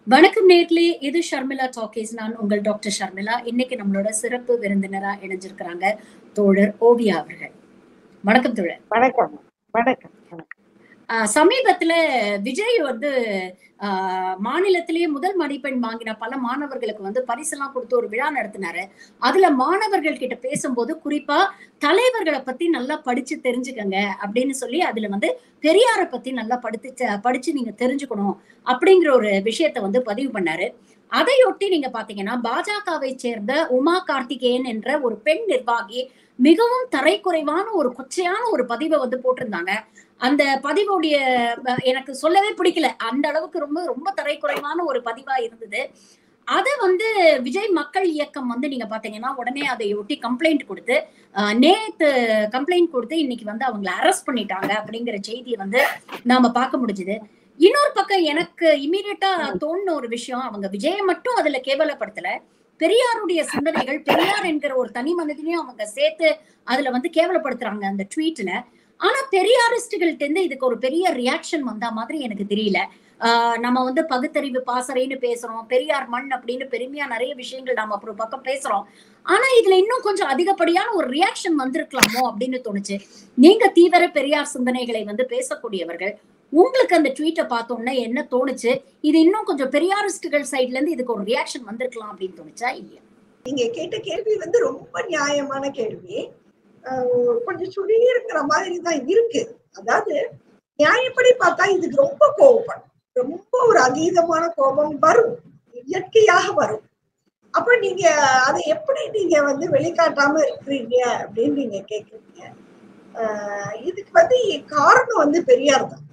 வணக்கம் நேர்களே இது ஷர்மிளா டாக்கீஸ் நான் உங்கள் டாக்டர் ஷர்மிளா இன்னைக்கு நம்மளோட சிறப்பு விருந்தினரா இணைஞ்சிருக்கிறாங்க தோழர் ஓவியா அவர்கள் வணக்கம் தோழர் வணக்கம் வணக்கம் வணக்கம் ஆஹ் சமீபத்துல விஜய் வந்து ஆஹ் மாநிலத்திலேயே முதல் மதிப்பெண் வாங்கின பல மாணவர்களுக்கு வந்து பரிசெல்லாம் கொடுத்து ஒரு விழா நடத்தினாரு அதுல மாணவர்கள் கிட்ட பேசும்போது குறிப்பா தலைவர்களை பத்தி நல்லா படிச்சு தெரிஞ்சுக்கங்க அப்படின்னு சொல்லி அதுல வந்து பெரியாரை பத்தி நல்லா படித்து படிச்சு நீங்க தெரிஞ்சுக்கணும் அப்படிங்கிற ஒரு விஷயத்த வந்து பதிவு பண்ணாரு அதையொட்டி நீங்க பாத்தீங்கன்னா பாஜகவை சேர்ந்த உமா கார்த்திகேயன் என்ற ஒரு பெண் நிர்வாகி மிகவும் தரைக்குறைவான ஒரு கொச்சையான ஒரு பதிவை வந்து போட்டிருந்தாங்க அந்த பதிவுடைய அஹ், எனக்கு சொல்லவே பிடிக்கல அந்த அளவுக்கு ரொம்ப ரொம்ப தரைக்குறைவான ஒரு பதிவா இருந்தது அத வந்து விஜய் மக்கள் இயக்கம் வந்து நீங்க பாத்தீங்கன்னா உடனே அதை ஒட்டி கம்ப்ளைண்ட் கொடுத்து அஹ், நேத்து கம்ப்ளைண்ட் கொடுத்து இன்னைக்கு வந்து அவங்கள அரெஸ்ட் பண்ணிட்டாங்க அப்படிங்கிற செய்தியை வந்து நாம பார்க்க முடிஞ்சுது இன்னொரு பக்கம் எனக்கு இமீடியட்டா தோணுன ஒரு விஷயம் அவங்க விஜயை மட்டும் அதுல கேவலப்படுத்தல பெரியாருடைய சிந்தனைகள் பெரியார் என்கிற ஒரு தனி மனிதனையும் அவங்க சேர்த்து அதுல வந்து கேவலப்படுத்துறாங்க அந்த ட்வீட்ல ஆனா பெரியாரிஸ்டுகள்ட்ட இருந்து இதுக்கு ஒரு பெரிய ரியாக்ஷன் வந்த மாதிரி எனக்கு தெரியல ஆஹ் நம்ம வந்து பகுத்தறிவு பாசறைன்னு பேசுறோம் பெரியார் மண் அப்படின்னு பெருமையா நிறைய விஷயங்கள் நாம அப்புறம் பக்கம் பேசுறோம் ஆனா இதுல இன்னும் கொஞ்சம் அதிகப்படியான ஒரு ரியாக்ஷன் வந்திருக்கலாமோ அப்படின்னு தோணுச்சு நீங்க தீவிர பெரியார் சிந்தனைகளை வந்து பேசக்கூடியவர்கள் உங்களுக்கு அந்த ட்வீட்டை பார்த்தோன்னே என்ன தோணுச்சு இது இன்னும் கொஞ்சம் பெரியாரிஸ்டுகள் சைட்ல இருந்து இதுக்கு ஒரு ரியாக்ஷன் வந்திருக்கலாம் அப்படின்னு தோணுச்சா இல்லையா நீங்க கேட்ட கேள்வி வந்து ரொம்ப நியாயமான கேள்வி ஆஹ் கொஞ்சம் சுழியிருக்கிற மாதிரி தான் இருக்கு அதாவது நியாயப்படி பார்த்தா இதுக்கு ரொம்ப கோபப்படும் ரொம்ப ஒரு அதீதமான கோபம் வரும் இயற்கையாக வரும் அப்ப நீங்க அதை எப்படி நீங்க வந்து வெளிக்காட்டாம இருக்கிறீங்க அப்படின்னு நீங்க கேக்குறீங்க ஆஹ் இதுக்கு வந்து காரணம் வந்து பெரியார் தான்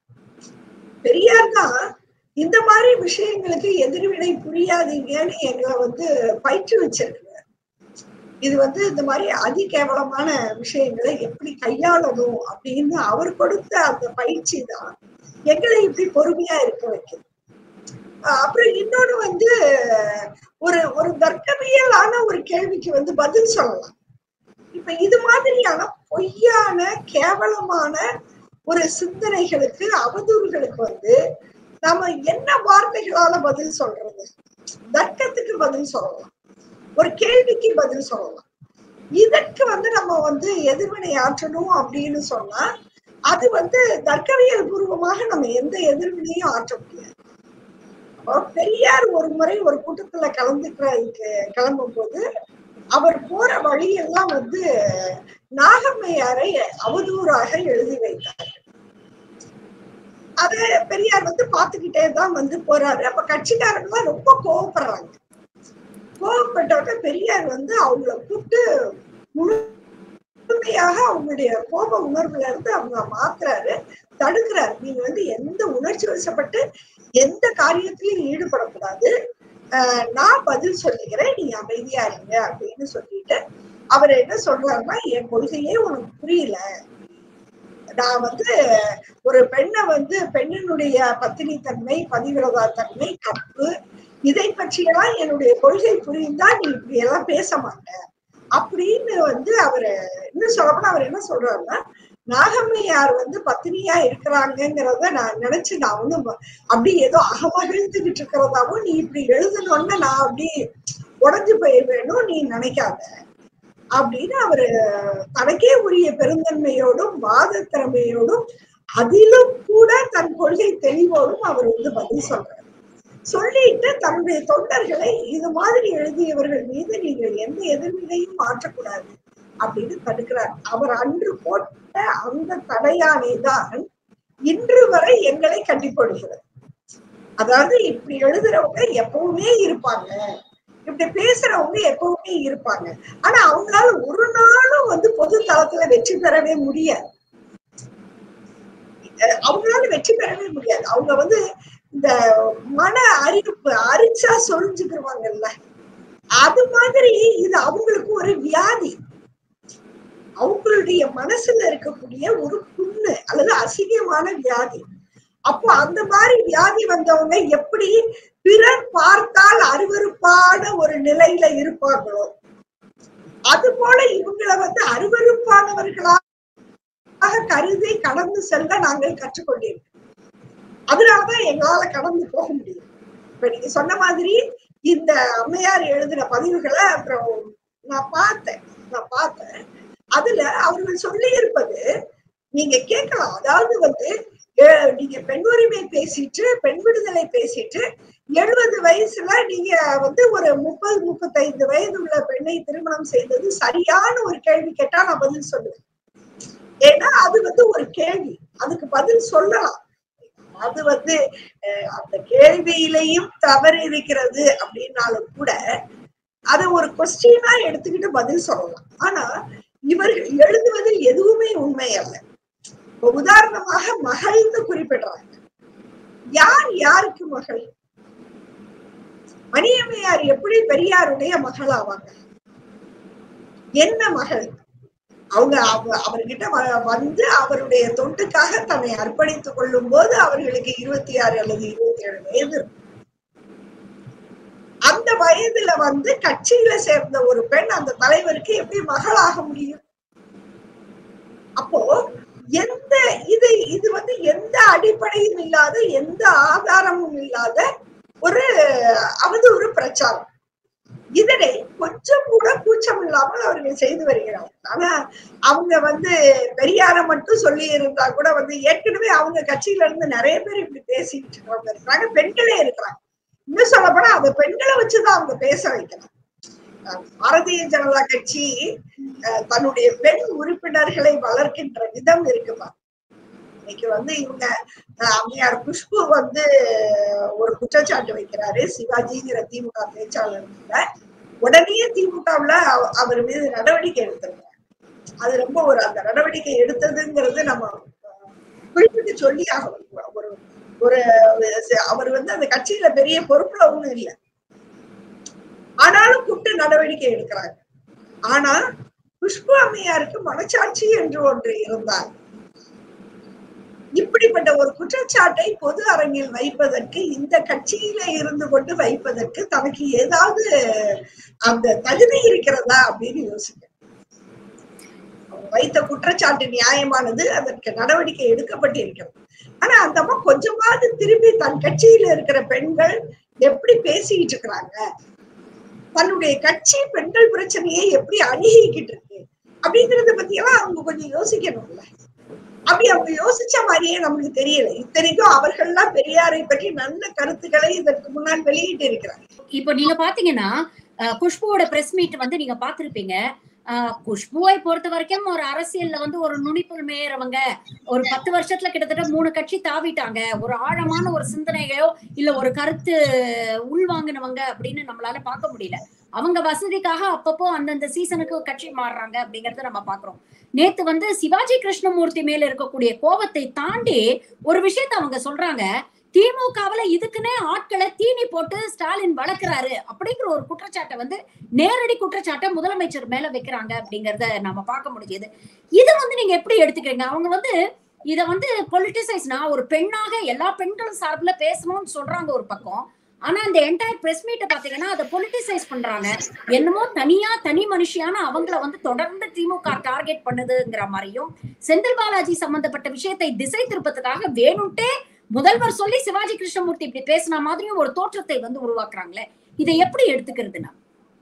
பெரியார் தான் இந்த மாதிரி விஷயங்களுக்கு எதிர்வினை புரியாதீங்கன்னு எங்களை வந்து பயிற்று வச்சிருக்கிறார் இது வந்து இந்த மாதிரி அதி கேவலமான விஷயங்களை எப்படி கையாளணும் அப்படின்னு அவர் கொடுத்த அந்த பயிற்சி தான் எங்களை இப்படி பொறுமையா இருக்க வைக்குது அஹ் அப்புறம் இன்னொன்னு வந்து ஒரு ஒரு தர்க்கவியலான ஒரு கேள்விக்கு வந்து பதில் சொல்லலாம் இப்ப இது மாதிரியான பொய்யான கேவலமான ஒரு சிந்தனைகளுக்கு அவதூறுகளுக்கு வந்து நாம என்ன வார்த்தைகளால பதில் சொல்றது தர்க்கத்துக்கு பதில் சொல்லலாம் ஒரு கேள்விக்கு பதில் சொல்லலாம் இதற்கு வந்து நம்ம வந்து எதிர்வினை ஆற்றணும் அப்படின்னு சொன்னா அது வந்து தர்க்கவியல் பூர்வமாக நம்ம எந்த எதிர்வினையும் ஆற்ற முடியாது அப்போ பெரியார் ஒரு முறை ஒரு கூட்டத்துல கலந்துக்கிறதுக்கு கிளம்பும் போது அவர் போற வழியெல்லாம் வந்து நாகம்மையாரை அவதூறாக எழுதி வைத்தார் அத பெரியார் வந்து பாத்துக்கிட்டே தான் வந்து போறாரு அப்ப கட்சிக்காரங்க ரொம்ப கோவப்படுறாங்க கோவப்பட்டவங்க பெரியார் வந்து அவங்கள கூப்பிட்டு முழுமையாக அவங்களுடைய கோப உணர்வுல இருந்து அவங்க மாத்துறாரு தடுக்கிறாரு நீங்க வந்து எந்த உணர்ச்சி வசப்பட்டு எந்த காரியத்திலையும் ஈடுபடக்கூடாது ஆஹ் நான் பதில் சொல்லிக்கிறேன் நீங்க அமைதியா இருங்க அப்படின்னு சொல்லிட்டு அவர் என்ன சொல்றாருன்னா என் கொள்கையே உனக்கு புரியல நான் வந்து ஒரு பெண்ணை வந்து பெண்ணினுடைய பத்தினி தன்மை பதிவிரதா தன்மை கற்பு இதை பற்றியெல்லாம் என்னுடைய கொள்கை புரிந்தா நீ இப்படி எல்லாம் பேச மாட்ட அப்படின்னு வந்து அவரு இன்னும் சொல்லப்போனா அவர் என்ன சொல்றாருன்னா நாகம்மையார் வந்து பத்தினியா இருக்கிறாங்கிறத நான் நினைச்சு நான் வந்து ம- அப்படி ஏதோ அகமகிழ்ந்துகிட்டு இருக்கிறதாவும் நீ இப்படி எழுதணும்னு நான் அப்படி உடஞ்சு போயிருவேணும் நீ நினைக்காத அப்படின்னு அவரு தனக்கே உரிய பெருந்தன்மையோடும் வாத திறமையோடும் அதிலும் கூட தன் கொள்கை தெளிவோடும் அவர் வந்து பதில் சொல்றாரு சொல்லிட்டு தன்னுடைய தொண்டர்களை இது மாதிரி எழுதியவர்கள் மீது நீங்கள் எந்த எதிர்வினையும் மாற்றக்கூடாது அப்படின்னு தடுக்கிறார் அவர் அன்று போட்ட அந்த தடையானை தான் இன்று வரை எங்களை கட்டி போடுகிறது அதாவது இப்படி எழுதுறவங்க எப்பவுமே இருப்பாங்க இப்படி பேசுறவங்க எப்பவுமே இருப்பாங்க ஆனா அவங்களால ஒரு நாளும் வந்து பொது தளத்துல வெற்றி பெறவே முடியாது அஹ் அவங்களால வெற்றி பெறவே முடியாது அவங்க வந்து இந்த மன அறிவிப்பு அரிச்சா சொரிஞ்சுக்கிருவாங்கல்ல அது மாதிரி இது அவங்களுக்கு ஒரு வியாதி அவங்களுடைய மனசுல இருக்கக்கூடிய ஒரு புண்ணு அல்லது அசிங்கமான வியாதி அப்போ அந்த மாதிரி வியாதி வந்தவங்க எப்படி பிறர் பார்த்தால் அருவருப்பான ஒரு நிலையில இருப்பாங்களோ அது போல இவங்களை வந்து அருவருப்பானவர்களாக கருதி கடந்து செல்ல நாங்கள் கற்றுக்கொண்டிருக்கோம் அதனாலதான் எங்களால கடந்து போக முடியும் இப்ப நீங்க சொன்ன மாதிரி இந்த அம்மையார் எழுதின பதிவுகளை அப்புறம் நான் பார்த்தேன் நான் பார்த்தேன் அதுல அவர்கள் சொல்லி இருப்பது நீங்க கேட்கலாம் அதாவது வந்து அஹ், நீங்க பெண் உரிமை பேசிட்டு பெண் விடுதலை பேசிட்டு எழுபது வயசுல நீங்க வந்து ஒரு முப்பது முப்பத்தைந்து வயது உள்ள பெண்ணை திருமணம் செய்தது சரியான ஒரு கேள்வி கேட்டா நான் பதில் சொல்லுவேன் ஏன்னா அது வந்து ஒரு கேள்வி அதுக்கு பதில் சொல்லலாம் அது வந்து அஹ், அந்த கேள்வியிலையும் தவறு இருக்கிறது அப்படின்னாலும் கூட அதை ஒரு கொஸ்டினா எடுத்துக்கிட்டு பதில் சொல்லலாம் ஆனா இவர்கள் எழுதுவதில் எதுவுமே உண்மை அல்ல இப்ப உதாரணமாக மகள்னு குறிப்பிடுறாங்க யார் யாருக்கு மகள் மணியம்மையார் எப்படி பெரியாருடைய மகள் ஆவாங்க என்ன மகள் அவங்க அவ- அவர்கிட்ட வ- வந்து அவருடைய தொண்டுக்காக தன்னை அர்ப்பணித்துக் கொள்ளும் போது அவர்களுக்கு இருபத்தி ஆறு அல்லது இருபத்தி ஏழு வயது இருக்கும். அந்த வயதுல வந்து கட்சியில சேர்ந்த ஒரு பெண் அந்த தலைவருக்கு எப்படி மகளாக முடியும் அப்போ எந்த இது இது வந்து எந்த அடிப்படையும் இல்லாத எந்த ஆதாரமும் இல்லாத ஒரு அவதூறு பிரச்சாரம் இதனை கொஞ்சம் கூட கூச்சம் இல்லாமல் அவர்கள் செய்து வருகிறார்கள் ஆனா அவங்க வந்து பெரியார மட்டும் சொல்லி இருந்தா கூட வந்து ஏற்கனவே அவங்க கட்சியில இருந்து நிறைய பேர் இப்படி பேசிட்டு இருக்கிறவங்க இருக்கிறாங்க பெண்களே இருக்கிறாங்க இன்னும் சொல்ல போனா அந்த பெண்களை வச்சுதான் அவங்க பேச வைக்கலாம் அஹ் பாரதிய ஜனதா கட்சி அஹ் தன்னுடைய பெண் உறுப்பினர்களை வளர்க்கின்ற விதம் இருக்குமா இன்னைக்கு வந்து இவங்க அஹ் அம்மையார் குஷ்பு வந்து ஒரு குற்றச்சாட்டு வைக்கிறாரு சிவாஜிங்கிற திமுக பேச்சாளர் மேல. உடனே திமுகவுல அவ- அவர் மீது நடவடிக்கை எடுத்திருக்காங்க அது ரொம்ப ஒரு அந்த நடவடிக்கை எடுத்ததுங்கிறது நம்ம அஹ், குறிப்பிட்டு சொல்லி ஆகணும் ஒரு ஒரு அவர் வந்து அந்த கட்சியில பெரிய பொறுப்புல ஒண்ணும் இல்லை ஆனாலும் கூப்பிட்டு நடவடிக்கை எடுக்கிறாங்க ஆனா குஷ்பு அம்மையாருக்கு மனச்சாட்சி என்று ஒன்று இருந்தார் இப்படிப்பட்ட ஒரு குற்றச்சாட்டை பொது அரங்கில் வைப்பதற்கு இந்த கட்சியில இருந்து கொண்டு வைப்பதற்கு தனக்கு ஏதாவது அந்த தகுதி இருக்கிறதா அப்படின்னு யோசிக்க அவங்க வைத்த குற்றச்சாட்டு நியாயமானது அதற்கு நடவடிக்கை எடுக்கப்பட்டிருக்கிறது ஆனா அந்த அம்மா கொஞ்சமாவது திரும்பி தன் கட்சியில இருக்கிற பெண்கள் எப்படி பேசிக்கிட்டு இருக்கிறாங்க தன்னுடைய கட்சி பெண்கள் பிரச்சனையை எப்படி அணுகிக்கிட்டு இருக்கு அப்படிங்கறத பத்தி எல்லாம் அவங்க கொஞ்சம் யோசிக்கணும்ல அப்படி அவங்க யோசிச்ச மாதிரியே நமக்கு தெரியல இத்தனைக்கும் அவர்கள்லாம் பெரியாரை பற்றி நல்ல கருத்துக்களை இதற்கு முன்னால் வெளியிட்டு இருக்கிறார் இப்போ நீங்க பாத்தீங்கன்னா அஹ், குஷ்புவோட பிரஸ் மீட் வந்து நீங்க பாத்திருப்பீங்க அஹ், குஷ்புவை பொறுத்த வரைக்கும் ஒரு அரசியல்ல வந்து ஒரு நுனிப்புல் மேயறவங்க ஒரு பத்து வருஷத்துல கிட்டத்தட்ட மூணு கட்சி தாவிட்டாங்க ஒரு ஆழமான ஒரு சிந்தனையோ இல்ல ஒரு கருத்து உள்வாங்கினவங்க அப்படின்னு நம்மளால பார்க்க முடியல அவங்க வசதிக்காக அப்பப்போ அந்தந்த சீசனுக்கு கட்சி மாறுறாங்க அப்படிங்கறத நம்ம பாக்குறோம் நேத்து வந்து சிவாஜி கிருஷ்ணமூர்த்தி மேல இருக்கக்கூடிய கோபத்தை தாண்டி ஒரு விஷயத்த அவங்க சொல்றாங்க திமுகவுல இதுக்குன்னே ஆட்களை தீனி போட்டு ஸ்டாலின் வளர்க்கிறாரு அப்படிங்கிற ஒரு குற்றச்சாட்டை வந்து நேரடி குற்றச்சாட்டை முதலமைச்சர் மேல வைக்கிறாங்க அப்படிங்கறத நம்ம பார்க்க முடியுது இதை வந்து நீங்க எப்படி எடுத்துக்கிறீங்க அவங்க வந்து இத வந்து பொலிட்டிசைஸ் நான் ஒரு பெண்ணாக எல்லா பெண்களும் சார்பில் பேசணும்னு சொல்றாங்க ஒரு பக்கம் ஆனா அந்த என்டையர் பிரஸ் மீட்டை பாத்தீங்கன்னா அதை பொலிட்டிசைஸ் பண்றாங்க என்னமோ தனியா தனி மனுஷியான அவங்கள வந்து தொடர்ந்து திமுக டார்கெட் பண்ணுதுங்கிற மாதிரியும் செந்தில் பாலாஜி சம்பந்தப்பட்ட விஷயத்தை திசை திருப்பத்துக்காக வேணும்ட்டே முதல்வர் சொல்லி சிவாஜி கிருஷ்ணமூர்த்தி இப்படி பேசின மாதிரியும் ஒரு தோற்றத்தை வந்து உருவாக்குறாங்களே இதை எப்படி எடுத்துக்கிறதுனா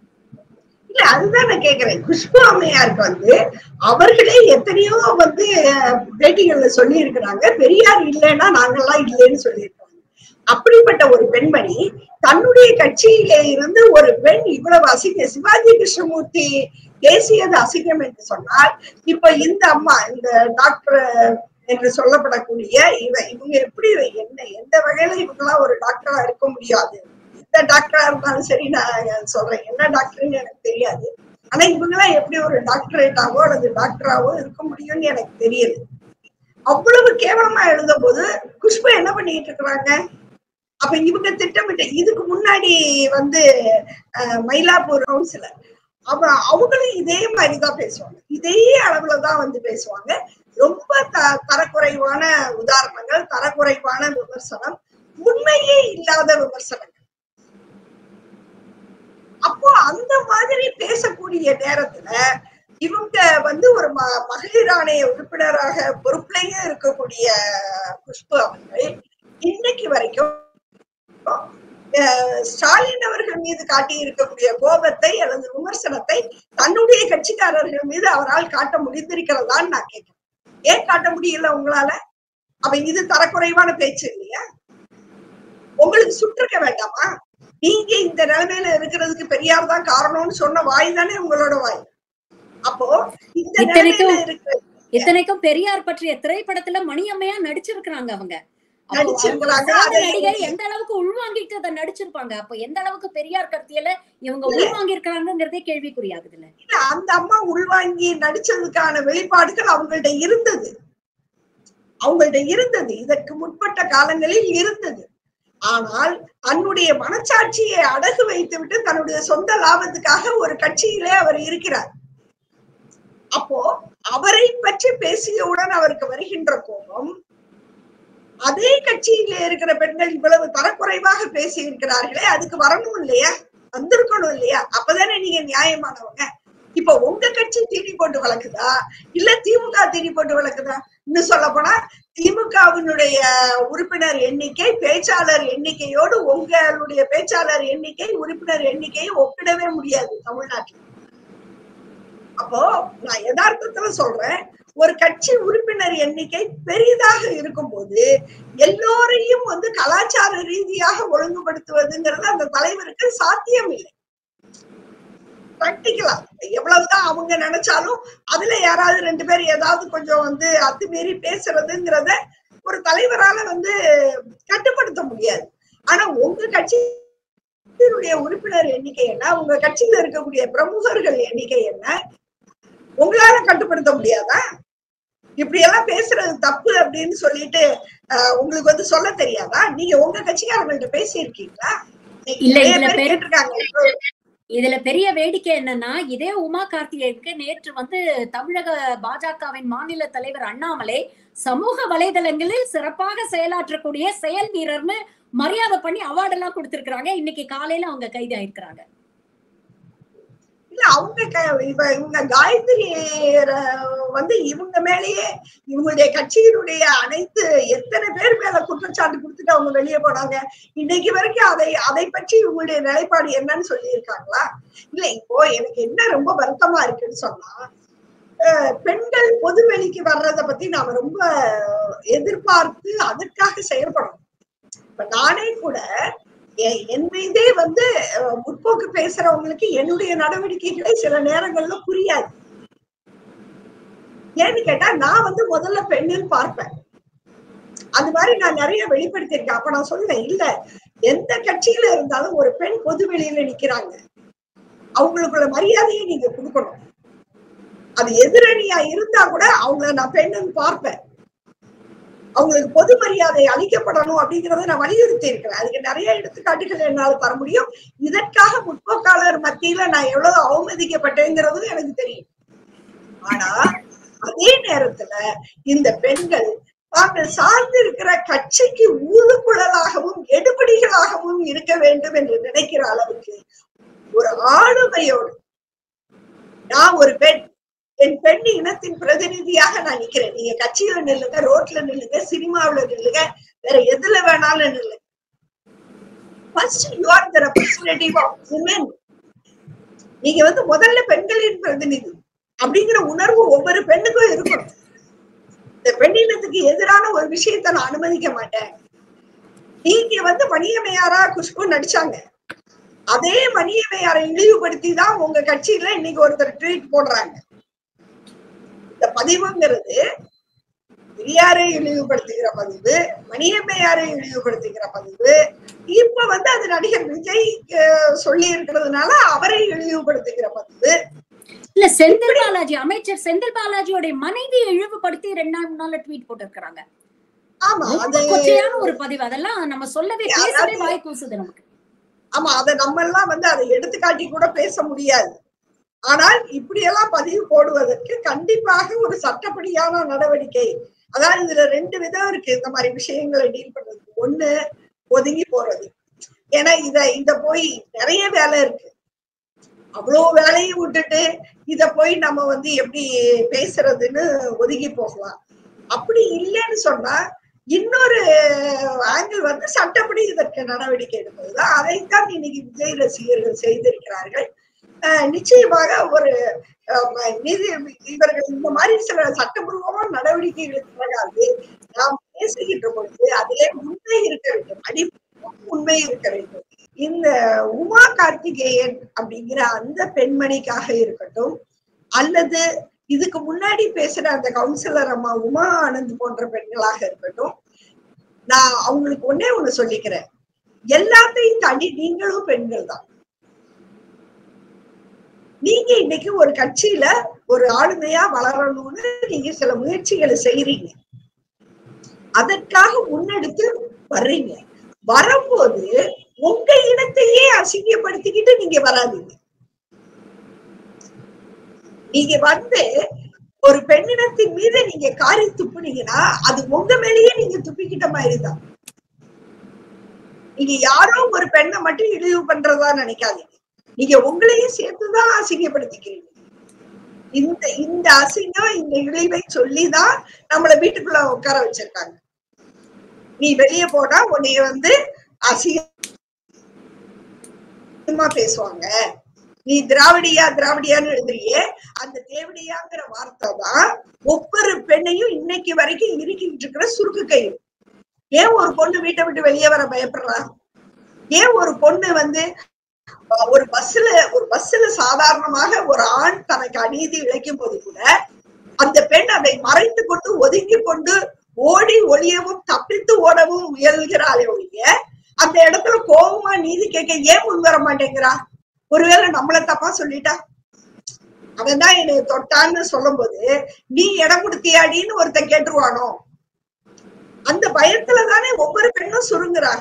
இல்ல அதுதான் நான் கேக்குறேன் குஷ்பு அம்மையாருக்கு வந்து அவர்களே எத்தனையோ வந்து அஹ், பேட்டிகள்ல சொல்லி இருக்கிறாங்க பெரியார் இல்லைன்னா நாங்கெல்லாம் இல்லைன்னு சொல்லியிருக்காங்க அப்படிப்பட்ட ஒரு பெண்மணி தன்னுடைய கட்சியிலே இருந்து ஒரு பெண் இவ்வளவு அசிங்க சிவாஜி கிருஷ்ணமூர்த்தி பேசியது அசிங்கம் என்று சொன்னால் இப்ப இந்த அம்மா இந்த டாக்டர் என்று சொல்லப்படக்கூடிய இவ இவங்க எப்படி என்ன எந்த வகையில இவங்கெல்லாம் ஒரு டாக்டரா இருக்க முடியாது எந்த டாக்டரா இருந்தாலும் சரி நான் சொல்றேன் என்ன டாக்டர்னு எனக்கு தெரியாது ஆனா இவங்கெல்லாம் எப்படி ஒரு டாக்டரேட்டாவோ அல்லது டாக்டராவோ இருக்க முடியும்னு எனக்கு தெரியல அவ்வளவு கேவலமா எழுதும் போது குஷ்பு என்ன பண்ணிட்டு இருக்கிறாங்க அப்ப இவங்க திட்டமிட்ட இதுக்கு முன்னாடி வந்து அஹ், மயிலாப்பூர் கவுன்சிலர் அவ அவங்களும் இதே மாதிரிதான் பேசுவாங்க இதே அளவுலதான் வந்து பேசுவாங்க ரொம்ப த தரக்குறைவான உதாரணங்கள் தரக்குறைவான விமர்சனம் உண்மையே இல்லாத விமர்சனங்கள் அப்போ அந்த மாதிரி பேசக்கூடிய நேரத்துல இவங்க வந்து ஒரு ம மகளிர் ஆணைய உறுப்பினராக பொறுப்புலயே இருக்கக்கூடிய குஷ்பு அவர்கள் இன்னைக்கு வரைக்கும் அஹ், ஸ்டாலின் அவர்கள் மீது காட்டி இருக்கக்கூடிய கோபத்தை அல்லது விமர்சனத்தை தன்னுடைய கட்சிக்காரர்கள் மீது அவரால் காட்ட முடிந்திருக்கிறதான்னு நான் கேட்கிறேன் ஏன் காட்ட முடியல உங்களால அப்ப இது தரக்குறைவான பேச்சு இல்லையா உங்களுக்கு சுற்றிருக்க வேண்டாமா நீங்க இந்த நிலைமையில இருக்கிறதுக்கு பெரியார் தான் காரணம்னு சொன்ன வாய் தானே உங்களோட வாய் அப்போ இந்த இத்தனைக்கும் நிலைமையில இருக்கிற இத்தனைக்கும் பெரியார் பற்றிய திரைப்படத்துல மணியம்மையா நடிச்சிருக்கிறாங்க அவங்க அப்போ அவங்க நடிச்சிருக்கிறாங்க. சாதாரண அதை- நடிகர் எந்த அளவுக்கு உள்வாங்கிட்டு அதை நடிச்சிருப்பாங்க அப்ப எந்த அளவுக்கு பெரியார் கருத்தியல இவங்க உள்வாங்கி இருக்காங்கிறதே கேள்விக்குறியாகுதுல்ல இல்ல அந்த அம்மா உள்வாங்கி நடிச்சதுக்கான வெளிப்பாடுகள் அவங்கள்ட்ட இருந்தது அவங்கள்ட்ட இருந்தது இதற்கு முற்பட்ட காலங்களில் இருந்தது ஆனால் தன்னுடைய மனச்சாட்சியை அடகு வைத்துவிட்டு தன்னுடைய சொந்த லாபத்துக்காக ஒரு கட்சியிலே அவர் இருக்கிறார் அப்போ அவரை பற்றி பேசியவுடன் அவருக்கு வருகின்ற கோபம் அதே கட்சியில இருக்கிற பெண்கள் இவ்வளவு தரக்குறைவாக பேசி இருக்கிறார்களே அதுக்கு வரணும் இல்லையா வந்திருக்கணும் இல்லையா அப்பதானே நீங்க நியாயமானவங்க இப்ப உங்க கட்சி தீனி போட்டு வளர்க்குதா இல்ல திமுக தீனி போட்டு வளர்க்குதா இன்னும் சொல்ல போனா திமுகவினுடைய உறுப்பினர் எண்ணிக்கை பேச்சாளர் எண்ணிக்கையோடு உங்களுடைய பேச்சாளர் எண்ணிக்கை உறுப்பினர் எண்ணிக்கையை ஒப்பிடவே முடியாது தமிழ்நாட்டில் அப்போ நான் யதார்த்தத்துல சொல்றேன் ஒரு கட்சி உறுப்பினர் எண்ணிக்கை பெரிதாக இருக்கும்போது எல்லோரையும் வந்து கலாச்சார ரீதியாக ஒழுங்குபடுத்துவதுங்கிறது அந்த தலைவருக்கு சாத்தியம் இல்லை பிராக்டிக்கலா எவ்வளவுதான் அவங்க நினைச்சாலும் அதுல யாராவது ரெண்டு பேர் ஏதாவது கொஞ்சம் வந்து அத்துமீறி பேசுறதுங்கிறத ஒரு தலைவரால வந்து கட்டுப்படுத்த முடியாது ஆனா உங்க கட்சியினுடைய உறுப்பினர் எண்ணிக்கை என்ன உங்க கட்சியில இருக்கக்கூடிய பிரமுகர்கள் எண்ணிக்கை என்ன உங்களால கட்டுப்படுத்த முடியாதா இப்படி எல்லாம் பேசுறது தப்பு அப்படின்னு சொல்லிட்டு ஆஹ், உங்களுக்கு வந்து சொல்ல தெரியாதா நீங்க உங்க கட்சிக்காரங்கள்ட்ட பேசியிருக்கீங்களா இல்ல, நிறைய இதுல பேர் பெரு- கேட்டிருக்காங்க இதுல பெரிய வேடிக்கை என்னன்னா இதே உமா கார்த்திகேயனுக்கு நேற்று வந்து தமிழக பாஜகவின் மாநில தலைவர் அண்ணாமலை சமூக வலைதளங்களில் சிறப்பாக செயலாற்றக்கூடிய செயல் வீரர்னு மரியாதை பண்ணி அவார்டு எல்லாம் கொடுத்திருக்காங்க இன்னைக்கு காலையில அவங்க கைது ஆயிருக்கிறாங்க இல்ல அவங்க க- இவ இவங்க காயத்ரி அஹ், வந்து இவங்க மேலேயே இவங்களுடைய கட்சியினுடைய அனைத்து எத்தனை பேர் மேல குற்றச்சாட்டு கொடுத்துட்டு அவங்க வெளியே போனாங்க இன்னைக்கு வரைக்கும் அதை அதை பற்றி இவங்களுடைய நிலைப்பாடு என்னன்னு சொல்லியிருக்காங்களா இல்ல இப்போ எனக்கு என்ன ரொம்ப வருத்தமா இருக்குன்னு சொன்னா அஹ், பெண்கள் பொதுவெளிக்கு வர்றதை பத்தி நாம ரொம்ப எதிர்பார்த்து அதற்காக செயல்படணும் இப்ப நானே கூட எ- என் மீதே வந்து அஹ், முற்போக்கு பேசுறவங்களுக்கு என்னுடைய நடவடிக்கைகளை சில நேரங்கள்ல புரியாது ஏன்னு கேட்டா நான் வந்து முதல்ல பெண்ணுன்னு பார்ப்பேன் அது மாதிரி நான் நிறைய வெளிப்படுத்தியிருக்கேன் அப்ப நான் சொல்லுவேன் இல்ல எந்த கட்சியில இருந்தாலும் ஒரு பெண் பொது வெளியில நிக்கிறாங்க அவங்களுக்குள்ள மரியாதையை நீங்க கொடுக்கணும் அது எதிரணியா இருந்தா கூட அவங்கள நான் பெண்ணுன்னு பார்ப்பேன் அவங்களுக்கு பொது மரியாதை அளிக்கப்படணும் அப்படிங்கறத நான் வலியுறுத்தி இருக்கிறேன் அதுக்கு நிறைய எடுத்துக்காட்டுகள் என்னால தர முடியும் இதற்காக முற்போக்காளர் மத்தியில நான் எவ்வளவு அவமதிக்கப்பட்டேங்கிறதும் எனக்கு தெரியும் ஆனா அதே நேரத்துல இந்த பெண்கள் தாங்கள் சார்ந்திருக்கிற கட்சிக்கு ஊதுகுழலாகவும் எடுபடிகளாகவும் இருக்க வேண்டும் என்று நினைக்கிற அளவுக்கு ஒரு ஆளுமையோடு நான் ஒரு பெண் என் பெண் இனத்தின் பிரதிநிதியாக நான் நிக்கிறேன் நீங்க கட்சியில நில்லுங்க ரோட்ல நில்லுங்க சினிமாவுல நில்லுங்க வேற எதுல வேணாலும் நில்லுங்க first you are the representative of women நீங்க வந்து முதல்ல பெண்களின் பிரதிநிதி அப்படிங்கிற உணர்வு ஒவ்வொரு பெண்ணுக்கும் இருக்கணும் இந்த பெண்ணினத்துக்கு எதிரான ஒரு விஷயத்தை நான் அனுமதிக்க மாட்டேன் நீங்க வந்து மணியமையாரா குஷ்பு நடிச்சாங்க அதே மணியமையாரை இழிவுபடுத்தி தான் உங்க கட்சியில இன்னைக்கு ஒருத்தர் ட்வீட் போடுறாங்க இந்த பதிவுங்கிறது பெரியாரை இழிவுபடுத்துகிற பதிவு மணியம்மையாரை இழிவுபடுத்துகிற பதிவு இப்ப வந்து அது நடிகர் விஜய் சொல்லி இருக்கிறதுனால அவரை இழிவுபடுத்துகிற பதிவு இல்ல செந்தில் பாலாஜி அமைச்சர் செந்தில் பாலாஜியோட மனைவி இழிவுபடுத்தி ரெண்டு நாள் முன்னால ட்வீட் போட்டிருக்கிறாங்க ஆமா ரொம்ப அது கொச்சையான ஒரு பதிவு அதெல்லாம் நம்ம சொல்லவே பேசவே அதாவது- வாய் கூசுது நமக்கு ஆமா அதை நம்ம எல்லாம் வந்து அதை எடுத்துக்காட்டி கூட பேச முடியாது ஆனால் இப்படியெல்லாம் பதிவு போடுவதற்கு கண்டிப்பாக ஒரு சட்டப்படியான நடவடிக்கை அதாவது இதுல ரெண்டு விதம் இருக்கு இந்த மாதிரி விஷயங்களை டீல் பண்றதுக்கு ஒண்ணு ஒதுங்கி போறது ஏன்னா இத இத போய் நிறைய வேலை இருக்கு அவ்வளோ வேலையும் விட்டுட்டு இத போய் நம்ம வந்து எப்படி பேசுறதுன்னு ஒதுங்கி போகலாம் அப்படி இல்லைன்னு சொன்னா இன்னொரு ஆங்கிள் வந்து சட்டப்படி இதற்கு நடவடிக்கை எடுப்பதுதான் அதைத்தான் இன்னைக்கு விஜய் ரசிகர்கள் செய்திருக்கிறார்கள் அஹ் நிச்சயமாக ஒரு அஹ், ம- நிதி இவர்கள் இந்த மாதிரி சில சட்டபூர்வமான நடவடிக்கை எடுக்கிறார்கள் நாம் பேசுகின்ற பொழுது அதிலே உண்மை இருக்க வேண்டும் அடி உண்மை இருக்க வேண்டும் இந்த உமா கார்த்திகேயன் அப்படிங்கிற அந்த பெண்மணிக்காக இருக்கட்டும் அல்லது இதுக்கு முன்னாடி பேசுற அந்த கவுன்சிலர் அம்மா உமா ஆனந்த் போன்ற பெண்களாக இருக்கட்டும் நான் அவங்களுக்கு ஒன்னே ஒண்ணு சொல்லிக்கிறேன் எல்லாத்தையும் தாண்டி நீங்களும் பெண்கள் தான் நீங்க இன்னைக்கு ஒரு கட்சியில ஒரு ஆளுமையா வளரணும்னு நீங்க சில முயற்சிகளை செய்யறீங்க அதற்காக முன்னெடுத்து வர்றீங்க வரும்போது உங்க இனத்தையே அசிங்கப்படுத்திக்கிட்டு நீங்க வராதீங்க நீங்க வந்து ஒரு பெண்ணினத்தின் மீது நீங்க காரி துப்புனீங்கன்னா அது உங்க மேலேயே நீங்க துப்பிக்கிட்ட மாதிரிதான் நீங்க யாரோ ஒரு பெண்ணை மட்டும் இழிவு பண்றதா நினைக்காதீங்க நீங்க உங்களையும் சேர்த்துதான் அசிங்கப்படுத்திக்கிறீங்க இந்த இந்த அசிங்கம் இந்த இழிவை சொல்லிதான் நம்மள வீட்டுக்குள்ள உட்கார வச்சிருக்காங்க நீ வெளியே போனா உன்னைய வந்து அசிங்கமா பேசுவாங்க நீ திராவிடியா திராவிடியான்னு எழுதுறியே அந்த தேவடியாங்கிற வார்த்தை தான் ஒவ்வொரு பெண்ணையும் இன்னைக்கு வரைக்கும் இருக்கிட்டு இருக்கிற சுருக்கு கயிறு ஏன் ஒரு பொண்ணு வீட்டை விட்டு வெளியே வர பயப்படுறா ஏன் ஒரு பொண்ணு வந்து அஹ், ஒரு பஸ்ல ஒரு பஸ்ல சாதாரணமாக ஒரு ஆண் தனக்கு அநீதி இழைக்கும் போது கூட அந்த பெண் அதை மறைத்து கொண்டு ஒதுங்கி கொண்டு ஓடி ஒளியவும் தப்பித்து ஓடவும் முயல்கிறாளே ஒழிய அந்த இடத்துல கோபமா நீதி கேட்க ஏன் முன் வர மாட்டேங்கிறா ஒருவேளை நம்மள தப்பா சொல்லிட்டா அவன் தான் என்னை தொட்டான்னு சொல்லும்போது நீ இடம் கொடுத்தியாடின்னு ஒருத்தன் கேட்டுருவானோ அந்த பயத்துல தானே ஒவ்வொரு பெண்ணும் சுருங்குறாங்க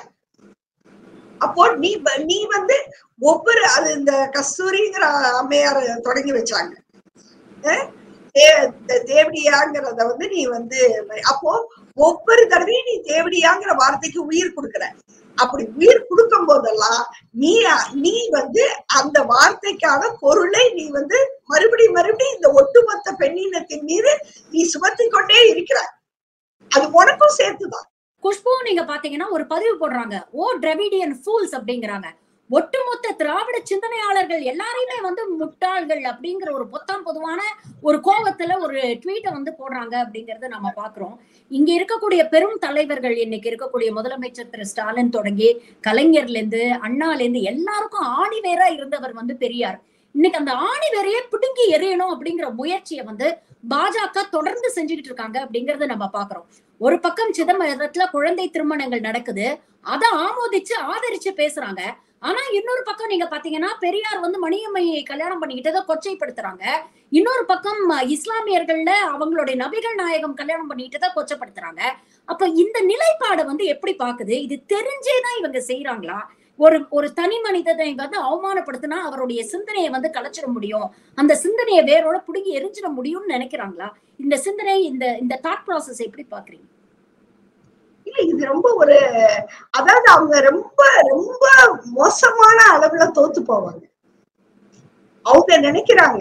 அப்போ நீ வ- நீ வந்து ஒவ்வொரு அது இந்த கஸ்தூரிங்கிற அம்மையார் தொடங்கி வச்சாங்க அஹ் தே- இந்த தேவடியாங்கிறத வந்து நீ வந்து அப்போ ஒவ்வொரு தடவையும் நீ தேவடியாங்கிற வார்த்தைக்கு உயிர் கொடுக்குற அப்படி உயிர் கொடுக்கும் போதெல்லாம் நீ நீ வந்து அந்த வார்த்தைக்கான பொருளை நீ வந்து மறுபடியும் மறுபடியும் இந்த ஒட்டுமொத்த பெண்ணினத்தின் மீது நீ சுமத்திக் கொண்டே இருக்கிறாய் அது உனக்கும் சேர்த்துதான் குஷ்பு நீங்க பாத்தீங்கன்னா ஒரு பதிவு போடுறாங்க ஓ டிராவிடியன் ஃபூல்ஸ் அப்படிங்கிறாங்க ஒட்டுமொத்த திராவிட சிந்தனையாளர்கள் எல்லாரையுமே வந்து முட்டாள்கள் அப்படிங்கிற ஒரு பொத்தாம் பொதுவான ஒரு கோபத்துல ஒரு ட்வீட்டை வந்து போடுறாங்க அப்படிங்கறத நம்ம பாக்குறோம் இங்க இருக்கக்கூடிய பெரும் தலைவர்கள் இன்னைக்கு இருக்கக்கூடிய முதலமைச்சர் திரு ஸ்டாலின் தொடங்கி கலைஞர்ல இருந்து அண்ணால இருந்து எல்லாருக்கும் ஆணி வேரா இருந்தவர் வந்து பெரியார் இன்னைக்கு அந்த ஆணி வேரையே பிடுங்கி எறியணும் அப்படிங்கிற முயற்சியை வந்து பாஜக தொடர்ந்து செஞ்சுக்கிட்டு இருக்காங்க அப்படிங்கறத நம்ம பாக்குறோம் ஒரு பக்கம் சிதம்பரத்துல குழந்தை திருமணங்கள் நடக்குது அதை ஆமோதிச்சு ஆதரிச்சு பேசுறாங்க ஆனா இன்னொரு பக்கம் நீங்க பாத்தீங்கன்னா பெரியார் வந்து மணியம்மையை கல்யாணம் பண்ணிக்கிட்டதை கொச்சைப்படுத்துறாங்க இன்னொரு பக்கம் அஹ், இஸ்லாமியர்கள்ல அவங்களுடைய நபிகள் நாயகம் கல்யாணம் பண்ணிக்கிட்டதை கொச்சப்படுத்துறாங்க அப்ப இந்த நிலைப்பாடை வந்து எப்படி பாக்குது இது தெரிஞ்சேதான் இவங்க செய்யறாங்களா ஒரு ஒரு தனி மனிதனை வந்து அவமானப்படுத்தினா அவருடைய சிந்தனையை வந்து கலைச்சிட முடியும் அந்த சிந்தனையை வேரோட புடுங்கி எரிஞ்சிட முடியும்னு நினைக்கிறாங்களா இந்த சிந்தனை இந்த இந்த தாட் ப்ராசஸ் எப்படி பாக்குறீங்க இல்ல இது ரொம்ப ஒரு அதாவது அவங்க ரொம்ப ரொம்ப மோசமான அளவுல தோத்து போவாங்க அவங்க நினைக்கிறாங்க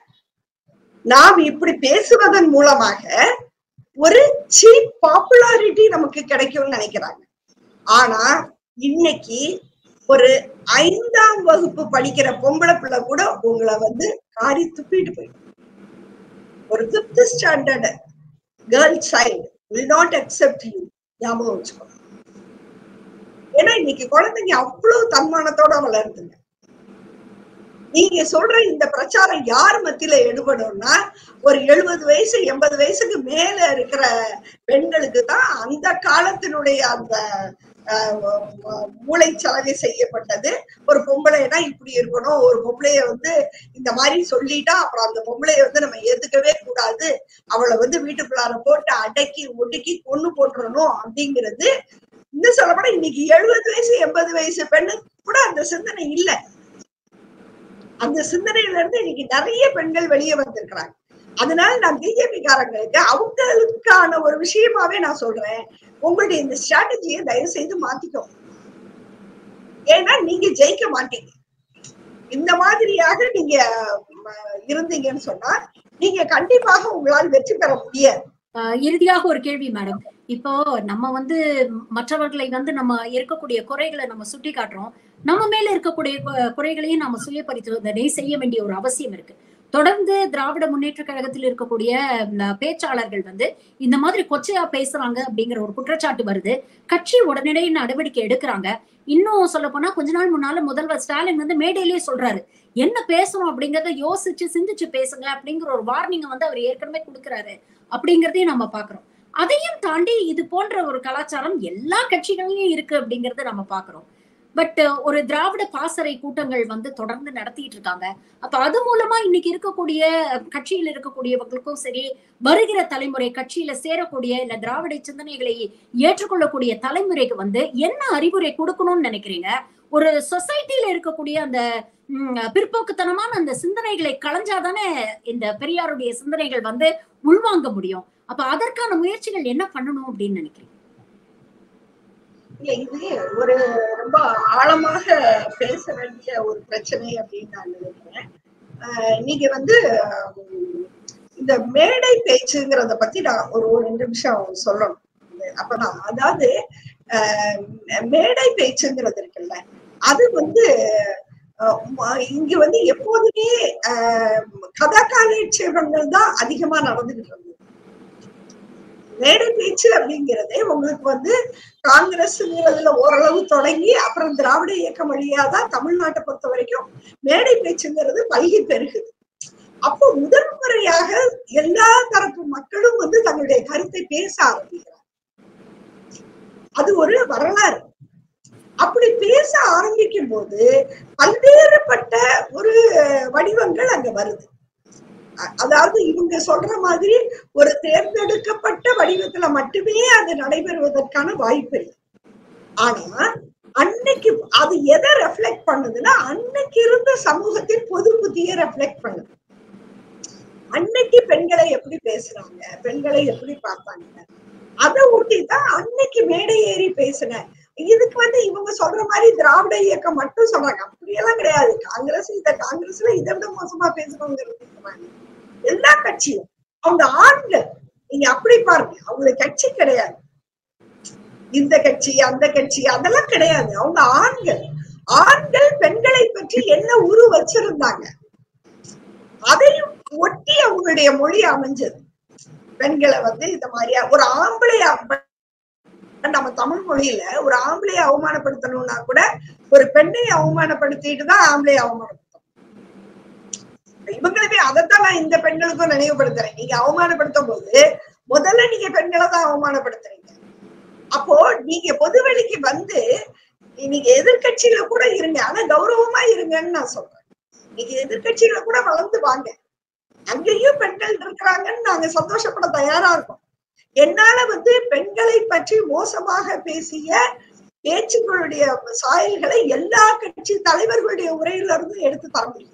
நாம் இப்படி பேசுவதன் மூலமாக ஒரு சீப் பாப்புலாரிட்டி நமக்கு கிடைக்கும்னு நினைக்கிறாங்க ஆனா இன்னைக்கு ஒரு ஐந்தாம் வகுப்பு படிக்கிற பொம்பளை பிள்ளை கூட உங்களை வந்து காரி துப்பிட்டு போயிடும் ஒரு fifth standard girl child will not accept you ஞாபகம் வச்சுக்கோ ஏன்னா இன்னைக்கு குழந்தைங்க அவ்வளவு தன்மானத்தோட வளருதுங்க நீங்க சொல்ற இந்த பிரச்சாரம் யார் மத்தியில எடுபடும்னா ஒரு எழுபது வயசு எண்பது வயசுக்கு மேல இருக்கிற பெண்களுக்கு தான் அந்த காலத்தினுடைய அந்த ஆஹ், ம- மூளைச்சலவை செய்யப்பட்டது ஒரு பொம்பளைனா இப்படி இருக்கணும் ஒரு பொம்பளைய வந்து இந்த மாதிரி சொல்லிட்டா அப்புறம் அந்த பொம்பளைய வந்து நம்ம ஏத்துக்கவே கூடாது அவளை வந்து வீட்டுக்குள்ளார போட்டு அடக்கி ஒடுக்கி கொண்டு போட்டுறணும் அப்படிங்கிறது இன்னும் சொல்லப்போனா இன்னைக்கு எழுபது வயசு எண்பது வயசு பெண்ணு கூட அந்த சிந்தனை இல்ல அந்த சிந்தனையில இருந்து இன்னைக்கு நிறைய பெண்கள் வெளியே வந்திருக்கிறாங்க அதனால நான் பிஜேபி காரங்களுக்கு அவங்களுக்கான ஒரு விஷயமாவே நான் சொல்றேன் உங்களுடைய இந்த ஸ்ட்ராட்டஜியை தயவு செய்து மாத்திக்கோ ஏன்னா நீங்க ஜெயிக்க மாட்டீங்க இந்த மாதிரியாக நீங்க ம, இருந்தீங்கன்னு சொன்னா நீங்க கண்டிப்பாக உங்களால் வெற்றி பெற முடியாது ஆஹ் இறுதியாக ஒரு கேள்வி மேடம் இப்போ நம்ம வந்து மற்றவர்களை வந்து நம்ம இருக்கக்கூடிய குறைகளை நம்ம சுட்டி காட்டுறோம் நம்ம மேல இருக்கக்கூடிய கு- குறைகளையும் நம்ம சுய பரிசோதனை செய்ய வேண்டிய ஒரு அவசியம் இருக்கு தொடர்ந்து திராவிட முன்னேற்ற கழகத்தில் இருக்கக்கூடிய ம், பேச்சாளர்கள் வந்து இந்த மாதிரி கொச்சையா பேசுறாங்க அப்படிங்கிற ஒரு குற்றச்சாட்டு வருது கட்சி உடனடி நடவடிக்கை எடுக்கிறாங்க இன்னும் சொல்ல போனா கொஞ்ச நாள் முன்னால முதல்வர் ஸ்டாலின் வந்து மேடையிலேயே சொல்றாரு என்ன பேசணும் அப்படிங்கறத யோசிச்சு சிந்திச்சு பேசுங்க அப்படிங்கிற ஒரு வார்னிங் வந்து அவர் ஏற்கனவே கொடுக்கிறாரு அப்படிங்கறதையும் நம்ம பாக்குறோம் அதையும் தாண்டி இது போன்ற ஒரு கலாச்சாரம் எல்லா கட்சிகளிலும் இருக்கு அப்படிங்கறத நம்ம பாக்குறோம் பட் ஒரு திராவிட பாசறை கூட்டங்கள் வந்து தொடர்ந்து நடத்திட்டு இருக்காங்க அப்ப அது மூலமா இன்னைக்கு இருக்கக்கூடிய கட்சியில் இருக்கக்கூடியவங்களுக்கும் சரி வருகிற தலைமுறை கட்சியில சேரக்கூடிய இல்ல திராவிட சிந்தனைகளை ஏற்றுக்கொள்ளக்கூடிய தலைமுறைக்கு வந்து என்ன அறிவுரை கொடுக்கணும்னு நினைக்கிறீங்க ஒரு சொசைட்டில இருக்கக்கூடிய அந்த ம், பிற்போக்குத்தனமான அந்த சிந்தனைகளை களைஞ்சாதானே இந்த பெரியாருடைய சிந்தனைகள் வந்து உள்வாங்க முடியும் அப்ப அதற்கான முயற்சிகள் என்ன பண்ணணும் அப்படின்னு நினைக்கிறீங்க இல்ல இது ஒரு ரொம்ப ஆழமாக பேச வேண்டிய ஒரு பிரச்சனை அப்படின்னு நான் நினைக்கிறேன் ஆஹ் நீங்க வந்து உம், இந்த மேடை பேச்சுங்கிறத பத்தி நான் ஒரு ஒரு நிமிஷம் சொல்லணும் அப்பதான் அதாவது ஆஹ் மேடை பேச்சுங்கிறது இருக்குல்ல அது வந்து ஆஹ் ம- இங்க வந்து எப்போதுமே ஆஹ் கதா காலட்சேபங்கள் தான் அதிகமா நடந்துகிட்டு இருந்தது மேடை பேச்சு அப்படிங்கிறதே உங்களுக்கு வந்து காங்கிரஸ்ங்கிறதுல ஓரளவு தொடங்கி அப்புறம் திராவிட இயக்கம் வழியா தான் தமிழ்நாட்டை பொறுத்த வரைக்கும் மேடை பேச்சுங்கிறது பல்கி பெருகுது அப்போ முதல் முறையாக எல்லா தரப்பு மக்களும் வந்து தங்களுடைய கருத்தை பேச ஆரம்பிக்கிறாங்க அது ஒரு வரலாறு அப்படி பேச ஆரம்பிக்கும் போது பல்வேறுபட்ட ஒரு வடிவங்கள் அங்க வருது அ- அதாவது இவங்க சொல்ற மாதிரி ஒரு தேர்ந்தெடுக்கப்பட்ட வடிவத்துல மட்டுமே அது நடைபெறுவதற்கான வாய்ப்பு இல்லை ஆனா அன்னைக்கு அது எதை ரெஃப்ளெக்ட் பண்ணுதுன்னா அன்னைக்கு இருந்த சமூகத்தின் பொது புத்தியை ரெஃப்ளெக்ட் பண்ணுது அன்னைக்கு பெண்களை எப்படி பேசுறாங்க பெண்களை எப்படி பார்த்தாங்க அதை ஒட்டி தான் அன்னைக்கு மேடை ஏறி பேசின இதுக்கு வந்து இவங்க சொல்ற மாதிரி திராவிட இயக்கம் மட்டும் சொல்றாங்க அப்படியெல்லாம் கிடையாது காங்கிரஸ் இத காங்கிரஸ்ல இதை விட மோசமா பேசுறவங்க சொல்றாங்க எல்லா கட்சியும் அவங்க ஆண்கள் நீங்க அப்படி பாருங்க அவங்களுக்கு கட்சி கிடையாது இந்த கட்சி அந்த கட்சி அதெல்லாம் கிடையாது அவங்க ஆண்கள் ஆண்கள் பெண்களை பற்றி என்ன உரு வச்சிருந்தாங்க அதையும் ஒட்டி அவங்களுடைய மொழி அமைஞ்சது பெண்களை வந்து இந்த மாதிரியா ஒரு ஆம்பளை அவ- நம்ம தமிழ் மொழியில ஒரு ஆம்பளையை அவமானப்படுத்தணும்னா கூட ஒரு பெண்ணை அவமானப்படுத்திட்டு தான் ஆம்பளையை அவமானப்படுத்தணும் இவங்களுமே அதைத்தான் நான் இந்த பெண்களுக்கும் நினைவுபடுத்துறேன் நீங்க அவமானப்படுத்தும் போது முதல்ல நீங்க பெண்களை தான் அவமானப்படுத்துறீங்க அப்போ நீங்க பொதுவெளிக்கு வந்து நீங்க எதிர்க்கட்சியில கூட இருங்க ஆனா கௌரவமா இருங்கன்னு நான் சொல்றேன் நீங்க எதிர்க்கட்சியில கூட வளர்ந்து வாங்க அங்கேயும் பெண்கள் இருக்கிறாங்கன்னு நாங்க சந்தோஷப்பட தயாரா இருக்கோம் என்னால வந்து பெண்களை பற்றி மோசமாக பேசிய பேச்சுக்களுடைய சாயல்களை எல்லா கட்சி தலைவர்களுடைய உரையில இருந்து எடுத்து தர முடியும்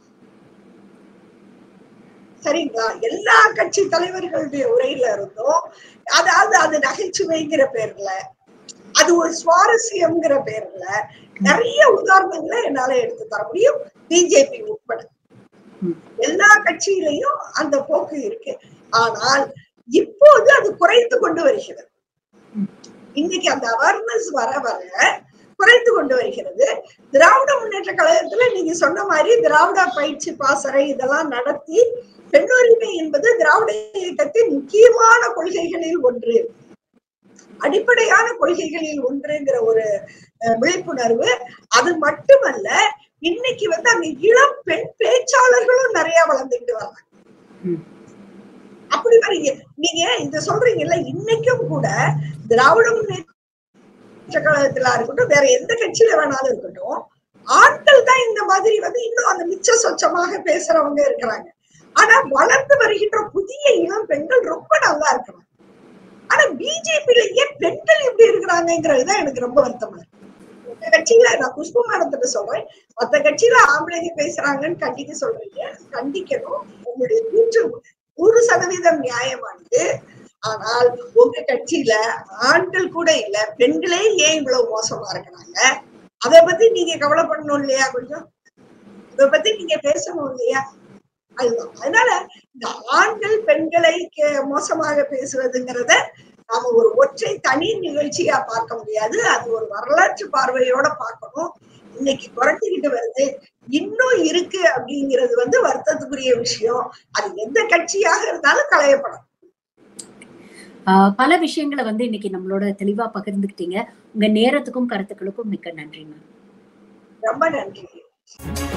சரிங்களா எல்லா கட்சி தலைவர்களுடைய உரையில இருந்தும் அதாவது அது நகைச்சுவைங்கிற பேர்ல அது ஒரு சுவாரஸ்யம்ங்கிற பேர்ல நிறைய உதாரணங்களை என்னால எடுத்து தர முடியும் பிஜேபி உட்பட ம். எல்லா கட்சியிலையும் அந்த போக்கு இருக்கு ஆனால் இப்போது அது குறைந்து கொண்டு வருகிறது ம். இன்னைக்கு அந்த அவேர்னஸ் வர வர குறைந்து கொண்டு வருகிறது திராவிட முன்னேற்ற கழகத்துல நீங்க சொன்ன மாதிரி திராவிட பயிற்சி பாசறை இதெல்லாம் நடத்தி பெண்ணுரிமை என்பது திராவிட இயக்கத்தின் முக்கியமான கொள்கைகளில் ஒன்று அடிப்படையான கொள்கைகளில் ஒன்றுங்கிற ஒரு அஹ், விழிப்புணர்வு அது மட்டுமல்ல இன்னைக்கு வந்து அங்க இளம் பெண் பேச்சாளர்களும் நிறைய வளர்ந்துட்டு வர்றாங்க ம். அப்படி வரீங்க நீங்க இத சொல்றீங்கல்ல இன்னைக்கும் கூட திராவிட முன்னேற்ற கழகத்துல இருக்கட்டும் வேற எந்த கட்சியில வேணாலும் இருக்கட்டும் ஆண்கள் தான் இந்த மாதிரி வந்து இன்னும் அந்த மிச்ச சொச்சமாக பேசுறவங்க இருக்கிறாங்க ஆனா வளர்ந்து வருகின்ற புதிய இளம் பெண்கள் ரொம்ப நல்லா இருக்கிறாங்க ஆனா பிஜேபியில ஏன் பெண்கள் இப்படி இருக்கிறாங்கிறதுதான் எனக்கு ரொம்ப வருத்தமா இருக்கு மத்த கட்சியில நான் குஷ்பு மேடத்திட்ட சொல்றேன் மத்த கட்சியில ஆம்பளைங்க பேசுறாங்கன்னு கண்டிக்க சொல்றீங்க கண்டிக்கணும் உங்களுடைய கூற்று நூறு சதவீதம் நியாயமானது ஆனால் உங்க கட்சியில ஆண்கள் கூட இல்ல பெண்களே ஏன் இவ்வளவு மோசமா இருக்கிறாங்க அத பத்தி நீங்க கவலைப்படணும் இல்லையா கொஞ்சம் இத பத்தி நீங்க பேசணும் இல்லையா அதுதான் அதனால இந்த ஆண்கள் பெண்களை கே- மோசமாக பேசுவதுங்கிறத நாம ஒரு ஒற்றை தனி நிகழ்ச்சியா பார்க்க முடியாது அது ஒரு வரலாற்று பார்வையோட பார்க்கணும் இன்னைக்கு குறைஞ்சிக்கிட்டு வருது இன்னும் இருக்கு அப்படிங்கிறது வந்து வருத்தத்துக்குரிய விஷயம் அது எந்த கட்சியாக இருந்தாலும் களையப்படும் ஆஹ் பல விஷயங்களை வந்து இன்னைக்கு நம்மளோட தெளிவா பகிர்ந்துக்கிட்டீங்க உங்க நேரத்துக்கும் கருத்துக்களுக்கும் மிக்க நன்றி மேம் ரொம்ப நன்றி